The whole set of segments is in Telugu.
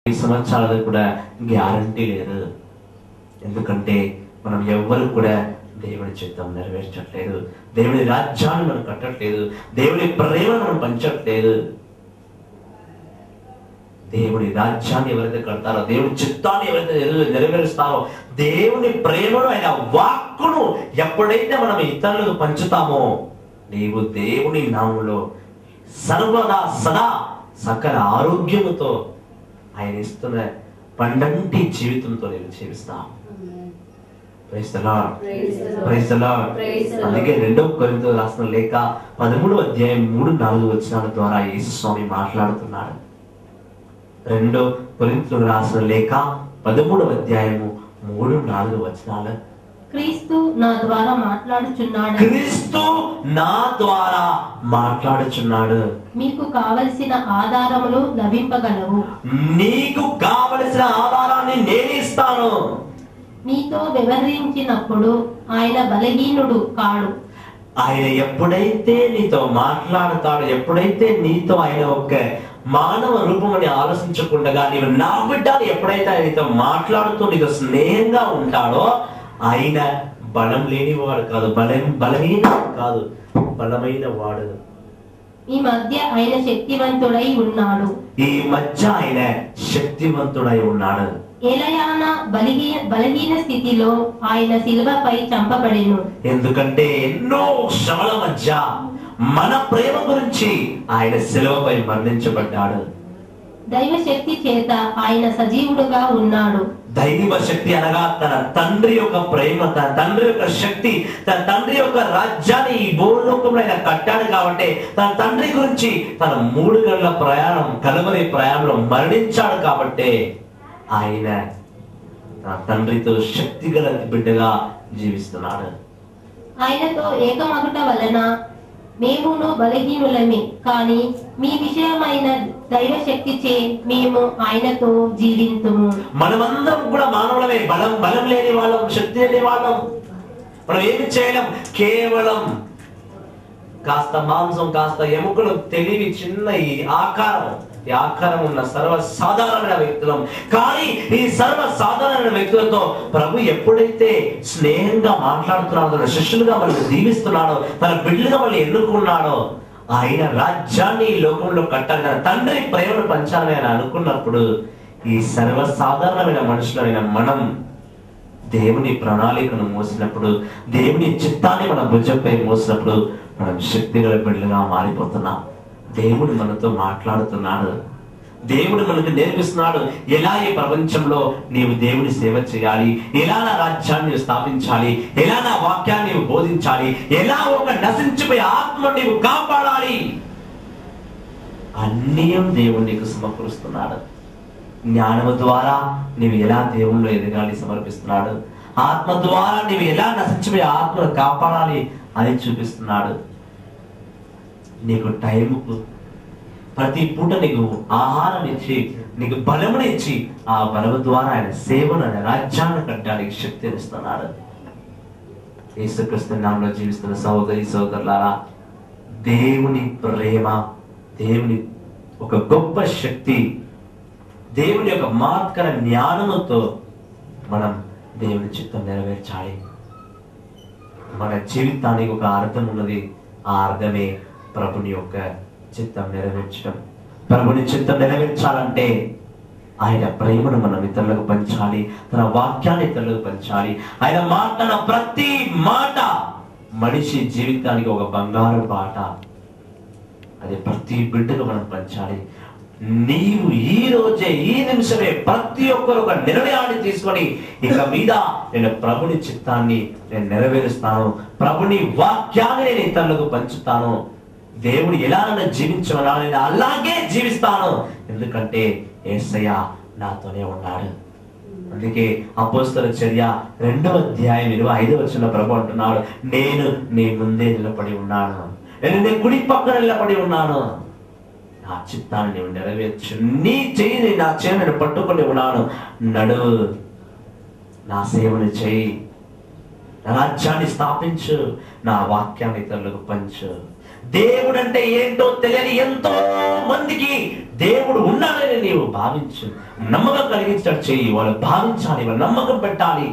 ఈ సంవత్సరాలు కూడా గ్యారంటీ లేదు ఎందుకంటే మనం ఎవ్వరు కూడా దేవుని చిత్తం నెరవేర్చట్లేదు దేవుని రాజ్యాన్ని మనం కట్టట్లేదు దేవుని ప్రేమను మనం పంచట్లేదు దేవుని రాజ్యాన్ని ఎవరైతే కడతారో దేవుని చిత్తాన్ని ఎవరైతే నెరవే- నెరవేరుస్తారో దేవుని ప్రేమను ఆయన వాక్కును ఎప్పుడైతే మనం ఇతరులకు పంచుతామో నీవు దేవుని నామంలో సర్వదా సదా సకల ఆరోగ్యముతో ఆయన ఇస్తున్న పండంటి జీవితంతో నేను జీవిస్తాను Praise the Lord. Praise the Lord. Praise the Lord. Praise the Lord. అందుకే రెండవ కొరింథీయులకు రాసిన లేఖ పదమూడు అధ్యాయం మూడు నాలుగు వచనాల ద్వారా యేసు స్వామి మాట్లాడుతున్నాడు రెండో కొరింథీయులకు రాసిన లేఖ పదమూడవ అధ్యాయము మూడు నాలుగు వచనాలు క్రీస్తు నా ద్వారా మాట్లాడుచున్నాడు క్రీస్తు నా ద్వారా మాట్లాడుచున్నాడు మీకు కావలసిన ఆధారములు లభింపగలవు నీకు కావలసిన ఆధారాన్ని నేను ఇస్తాను మీతో వ్యవహరించినప్పుడు ఆయన బలహీనుడు కాడు ఆయన ఎప్పుడైతే నీతో మాట్లాడతాడో ఎప్పుడైతే నీతో ఆయన ఒక మానవ రూపమని ఆలోచించకుండా నీవు నా బిడ్డని ఎప్పుడైతే ఆయనతో మాట్లాడుతూ నీతో స్నేహంగా ఉంటాడో ఆయన బలం లేనివాడు కాదు బలం బలహీన కాదు బలమైన వాడు ఈ మధ్య ఆయన శక్తివంతుడై ఉన్నాడు ఈ మధ్య ఆయన శక్తివంతుడై ఉన్నాడు ఎలయాన బలహీన బలహీన స్థితిలో ఆయన శిలువపై చంపబడెను ఎందుకంటే ఎన్నో శ్రమల మధ్య మన ప్రేమ గురించి ఆయన శిలువపై మరణించబడ్డాడు దైవ శక్తి చేత ఆయన సజీవుడుగా ఉన్నాడు దైవ శక్తి అనగా తన తండ్రి యొక్క ప్రేమ తన తండ్రి యొక్క శక్తి తన తండ్రి యొక్క రాజ్యాన్ని ఈ భూలోకంలో ఆయన కట్టాడు కాబట్టి తన తండ్రి గురించి తన మూడు గంటల ప్రయాణం కలవరి ప్రయాణంలో మరణించాడు కాబట్టి ఆయన తన తండ్రితో శక్తి గల బిడ్డగా జీవిస్తున్నాడు ఆయనతో ఏకమగుట వలన మేమును బలహీనులమే కానీ మీ విషయమైన దైవ శక్తి చే మేము ఆయనతో జీవింతుము మనమందరం కూడా మానవులమే బలం బలం లేని వాళ్ళం శక్తి లేని వాళ్ళం మనం ఏమి చేయలేం కేవలం కాస్త మాంసం కాస్త ఎముకలు తెలివి చిన్న ఈ ఆకారం ఈ ఆకారం ఉన్న సర్వ సాధారణమైన వ్యక్తులం కానీ ఈ సర్వ సాధారణమైన వ్యక్తులతో ప్రభు ఎప్పుడైతే స్నేహంగా మాట్లాడుతున్నాడో తన శిష్యులుగా మనల్ని దీవిస్తున్నాడో తన బిడ్డలుగా మనల్ని ఎన్నుకున్నాడో ఆయన రాజ్యాన్ని ఈ లోకంలో కట్టాలి తన తండ్రి ప్రేమను పంచాలని ఆయన అనుకున్నప్పుడు ఈ సర్వసాధారణమైన మనుషులైన మనం దేవుని ప్రణాళికను మోసినప్పుడు దేవుని చిత్తాన్ని మన భుజంపై మోసినప్పుడు మనం శక్తిగల బిడ్డలుగా మారిపోతున్నాం దేవుడు మనతో మాట్లాడుతున్నాడు దేవుడు మనకు నేర్పిస్తున్నాడు ఎలా ఈ ప్రపంచంలో నీవు దేవుని సేవ చేయాలి ఎలా నా రాజ్యాన్ని స్థాపించాలి ఎలా నా వాక్యాన్ని నీవు బోధించాలి ఎలా ఒక నశించిపోయే ఆత్మ నీవు కాపాడాలి అన్నీ దేవుడు నీకు సమకూరుస్తున్నాడు జ్ఞానము ద్వారా నీవు ఎలా దేవుళ్ళు ఎదగాలి సమర్పిస్తున్నాడు ఆత్మ ద్వారా నీవు ఎలా నశించిపోయే ఆత్మను కాపాడాలి అని చూపిస్తున్నాడు నీకు టైంకు ప్రతి పూట నీకు ఆహారం ఇచ్చి నీకు బలముని ఇచ్చి ఆ బలము ద్వారా ఆయన సేవను ఆయన రాజ్యాన్ని కట్టడానికి శక్తిని ఇస్తున్నాడు యేసుక్రీస్తు నామంలో జీవిస్తున్న సహోదరి సహోదరులారా దేవుని ప్రేమ దేవుని ఒక గొప్ప శక్తి దేవుని యొక్క మాత్కర జ్ఞానముతో మనం దేవుని చిత్తం నెరవేర్చాలి మన జీవితానికి ఒక అర్థం ఉన్నది ఆ అర్థమే ప్రభుని యొక్క చిత్తం నెరవేర్చడం ప్రభుని చిత్తం నెరవేర్చాలంటే ఆయన ప్రేమను మనం ఇతరులకు పంచాలి తన వాక్యాన్ని ఇతరులకు పంచాలి ఆయన మాట్లాడిన ప్రతి మాట మనిషి జీవితానికి ఒక బంగారు బాట అది ప్రతి బిడ్డకు మనం పంచాలి నీవు ఈ రోజే ఈ నిమిషమే ప్రతి ఒక్కరు ఒక నిర్ణయాన్ని తీసుకొని ఇక మీద నేను ప్రభుని చిత్తాన్ని నేను నెరవేరుస్తాను ప్రభుని వాక్యాన్ని నేను ఇతరులకు పంచుతాను దేవుడు ఎలా నన్ను జీవించమన్నా నేను అలాగే జీవిస్తాను ఎందుకంటే ఏసయ్య నాతోనే ఉన్నాడు అందుకే అపోస్తల చర్య రెండవ అధ్యాయం ఇరవై ఐదవ వచ్చిన ప్రభు అంటున్నాడు నేను నీ ముందే నిలబడి ఉన్నాను నేను నీ కుడి పక్కన నిలబడి ఉన్నాను నా చిత్తాన్ని నీవు నెరవేర్చు నీ చెయ్యి నా చేయి నేను పట్టుకొని ఉన్నాను నడువు నా సేవను చేయి నా రాజ్యాన్ని స్థాపించు నా వాక్యాన్ని ఇతరులకు పంచు దేవుడు అంటే ఏంటో తెలియని ఎంతో మందికి దేవుడు ఉన్నాడని నీవు భావించు నమ్మకం కలిగించినట్టు చెయ్యి వాళ్ళు భావించాలి వాళ్ళు నమ్మకం పెట్టాలి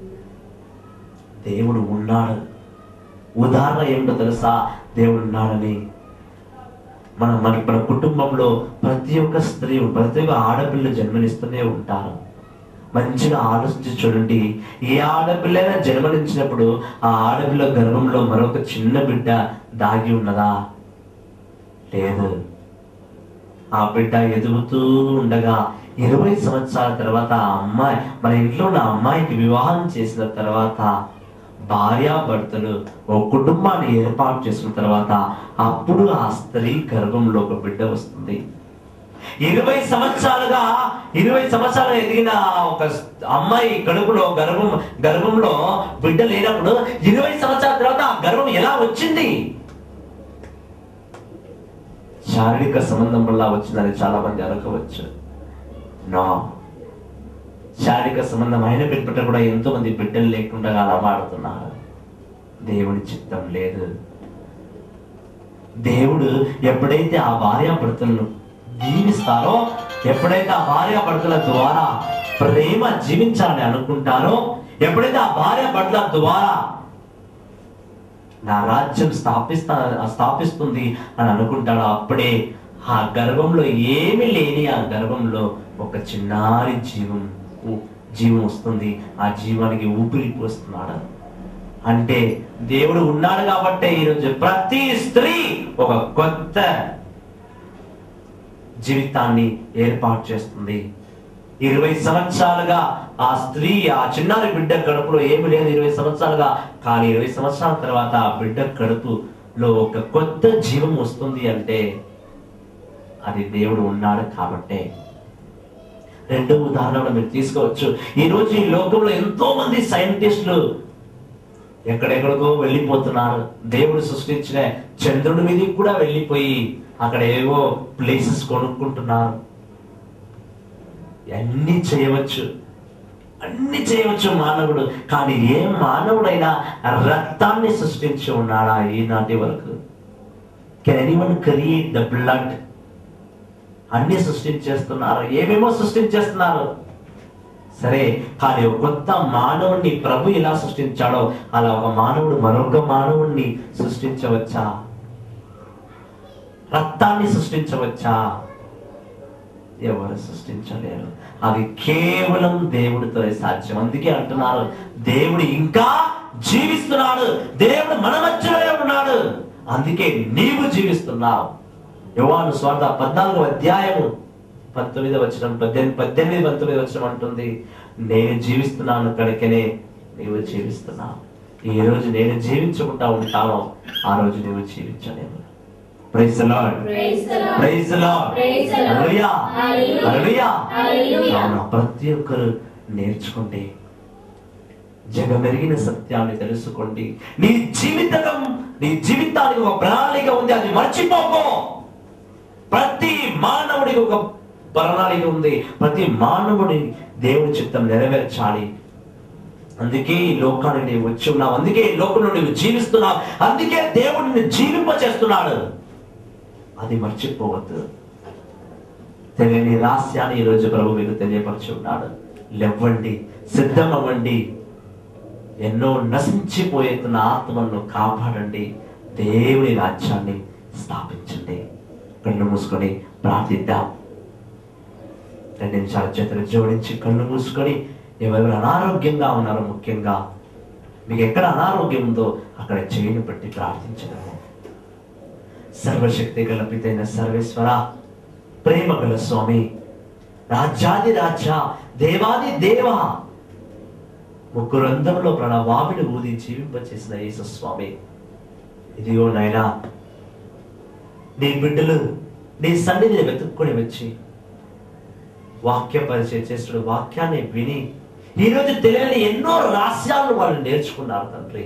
దేవుడు ఉన్నాడు ఉదాహరణ ఏమిటో తెలుసా దేవుడు ఉన్నాడని మన మన మన కుటుంబంలో ప్రతి ఒక్క స్త్రీ ప్రతి ఒక్క ఆడపిల్ల జన్మనిస్తూనే ఉంటారు మంచిగా ఆలోచించి చూడండి ఏ ఆడపిల్లైనా జన్మనించినప్పుడు ఆ ఆడపిల్ల గర్భంలో మరొక చిన్న బిడ్డ దాగి ఉన్నదా లేదు ఆ బిడ్డ ఎదుగుతూ ఉండగా ఇరవై సంవత్సరాల తర్వాత ఆ అమ్మాయి మన ఇంట్లో ఉన్న అమ్మాయికి వివాహం చేసిన తర్వాత భార్యాభర్తలు ఓ కుటుంబాన్ని ఏర్పాటు చేసిన తర్వాత అప్పుడు ఆ స్త్రీ గర్భంలో ఒక బిడ్డ వస్తుంది ఇరవై సంవత్సరాలుగా ఇరవై సంవత్సరాలు ఎదిగిన ఒక అమ్మాయి కడుపులో గర్భం గర్భంలో బిడ్డ లేనప్పుడు ఇరవై సంవత్సరాల తర్వాత ఆ గర్భం ఎలా వచ్చింది శారీరక సంబంధం వల్ల వచ్చిందని చాలా మంది అనుకోవచ్చు నో శారీరక సంబంధం అయిన బిడ్డ కూడా ఎంతో మంది బిడ్డలు లేకుండా అలా మాడుతున్నారు దేవుని చిత్తం లేదు దేవుడు ఎప్పుడైతే ఆ భార్యాభర్తలను జీవిస్తారో ఎప్పుడైతే ఆ భార్యాభర్తల ద్వారా ప్రేమ జీవించాలని అనుకుంటారో ఎప్పుడైతే ఆ భార్యాభర్తల ద్వారా నా రాజ్యం స్థాపిస్తా స్థాపిస్తుంది అని అనుకుంటాడో అప్పుడే ఆ గర్భంలో ఏమీ లేని ఆ గర్భంలో ఒక చిన్నారి జీవం ఊ- జీవం వస్తుంది ఆ జీవానికి ఊపిరి పోస్తున్నాడు అంటే దేవుడు ఉన్నాడు కాబట్టే ఈరోజు ప్రతి స్త్రీ ఒక కొత్త జీవితాన్ని ఏర్పాటు చేస్తుంది ఇరవై సంవత్సరాలుగా ఆ స్త్రీ ఆ చిన్నారి బిడ్డ కడుపులో ఏమి లేదు ఇరవై సంవత్సరాలుగా కానీ ఇరవై సంవత్సరాల తర్వాత ఆ బిడ్డ కడుపులో ఒక కొత్త జీవం వస్తుంది అంటే అది దేవుడు ఉన్నాడు కాబట్టే రెండో ఉదాహరణ కూడా మీరు తీసుకోవచ్చు ఈ రోజు ఈ లోకంలో ఎంతో మంది సైంటిస్టులు ఎక్కడెక్కడికో వెళ్ళిపోతున్నారు దేవుడు సృష్టించిన చంద్రుడి మీదకి కూడా వెళ్ళిపోయి అక్కడ ఏవో ప్లేసెస్ కొనుక్కుంటున్నారు అన్ని చేయవచ్చు అన్ని చేయవచ్చు మానవుడు కానీ ఏ మానవుడైనా రక్తాన్ని సృష్టించి ఉన్నాడా ఈనాటి వరకు can anyone create the blood అన్ని సృష్టించేస్తున్నారు ఏమేమో సృష్టించేస్తున్నారు సరే కానీ ఒక కొత్త మానవుణ్ణి ప్రభు ఎలా సృష్టించాడో అలా ఒక మానవుడు మరొక మానవుణ్ణి సృష్టించవచ్చా రక్తాన్ని సృష్టించవచ్చా ఎవరు సృష్టించలేరు అది కేవలం దేవుడితోనే సాధ్యం అందుకే అంటున్నారు దేవుడు ఇంకా జీవిస్తున్నాడు దేవుడు మన మధ్యలోనే ఉన్నాడు అందుకే నీవు జీవిస్తున్నావు యోవాను స్వార్థ పద్నాలుగో అధ్యాయము పంతొమ్మిది వచ్చిన పద్దెనిమిది పద్దెనిమిది పంతొమ్మిది వచ్చిన అంటుంది నేను జీవిస్తున్నాను కనుకనే నీవు జీవిస్తున్నావు ఈ రోజు నేను జీవించకుండా ఉంటానో ఆ రోజు నీవు జీవించలేవు praise lord Praise the Lord. Praise lord Praise the Lord. Hallelujah Hallelujah. Hallelujah Hallelujah. కావున ప్రతి ఒక్కరు నేర్చుకోండి జగమెరిగిన సత్యాన్ని తెలుసుకోండి నీ జీవితం నీ జీవితానికి ఒక ప్రణాళిక ఉంది అది మర్చిపోకు ప్రతి మానవుడికి ఒక ప్రణాళిక ఉంది ప్రతి మానవుడి దేవుడి చిత్తం నెరవేర్చాలి అందుకే ఈ లోకానికి నీవు వచ్చి ఉన్నావు అందుకే ఈ లోకంలో నువ్వు జీవిస్తున్నావు అందుకే దేవుడిని జీవింప చేస్తున్నాడు అది మర్చిపోవద్దు తెలియని రహస్యాన్ని ఈరోజు ప్రభు మీకు తెలియపరిచి ఉన్నాడు లేవ్వండి సిద్ధం అవ్వండి ఎన్నో నశించిపోయేతున్న ఆత్మను కాపాడండి దేవుని రాజ్యాన్ని స్థాపించండి కళ్ళు మూసుకొని ప్రార్థిద్దాం రెండు నిమిషాల చేతులు జోడించి కళ్ళు మూసుకొని ఎవరెవరు అనారోగ్యంగా ఉన్నారో ముఖ్యంగా మీకు ఎక్కడ అనారోగ్యం ఉందో అక్కడ చేయిని బట్టి ప్రార్థించగలము సర్వశక్తి గల పితైన సర్వేశ్వర ప్రేమ గల స్వామి రాజ్యాది రాజ దేవాది దేవ ముగ్గురంధంలో ప్రణవామిని ఊది జీవింపచేసిన యేసు స్వామి ఇదిగో నాయనా నీ బిడ్డలు నీ సన్నిధిని వెతుక్కొని వచ్చి వాక్య పరిచయం చేస్తున్న వాక్యాన్ని విని ఈరోజు తెలియని ఎన్నో రహస్యాలను వాళ్ళు నేర్చుకున్నారు తండ్రి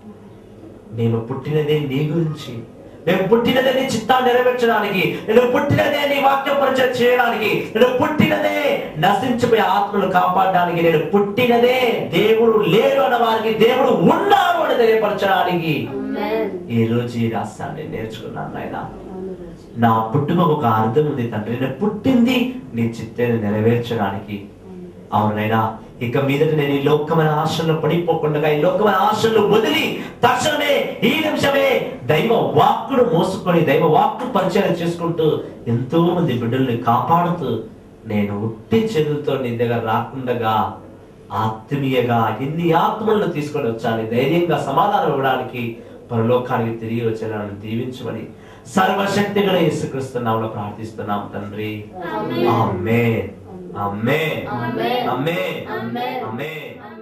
మేము పుట్టినదే నీ గురించి మేము పుట్టినదే నీ చిత్తాన్ని నెరవేర్చడానికి నేను పుట్టినదే నీ వాక్య పరిచయం చేయడానికి నేను పుట్టినదే నశించిపోయే ఆత్మను కాపాడడానికి నేను పుట్టినదే దేవుడు లేడు అన్న వారికి దేవుడు ఉన్నాడు అని తెలియపరచడానికి ఆమేన్. ఈ రోజు ఈ రాష్ట్రాన్ని నేర్చుకున్నాను నాయన అవును రాజు. నా పుట్టుక ఒక అర్థం ఉంది తండ్రి నేను పుట్టింది నీ చిత్తాన్ని నెరవేర్చడానికి అవునైనా ఇక మీదట నేను ఈ లోకమైన ఆశల్లో పడిపోకుండా ఈ లోకమైన ఆశలు వదిలి తక్షణమే ఈ నిమిషమే దైవ వాక్కును మోసుకొని దైవ వాక్కు పరిచయం చేసుకుంటూ ఎంతో మంది బిడ్డల్ని కాపాడుతూ నేను ఉట్టి చేతులతో నీ దగ్గర రాకుండగా ఆత్మీయగా ఎన్ని ఆత్మలను తీసుకొని వచ్చాలి ధైర్యంగా సమాధానం ఇవ్వడానికి పరలోకానికి తిరిగి వచ్చేలాని దీవించమని సర్వశక్తి గల యేసుక్రీస్తు నామములో ప్రార్థిస్తున్నాం తండ్రి ఆమేన్. ఆమేన్ ఆమేన్ ఆమేన్. ఆమేన్ ఆమేన్. ఆమేన్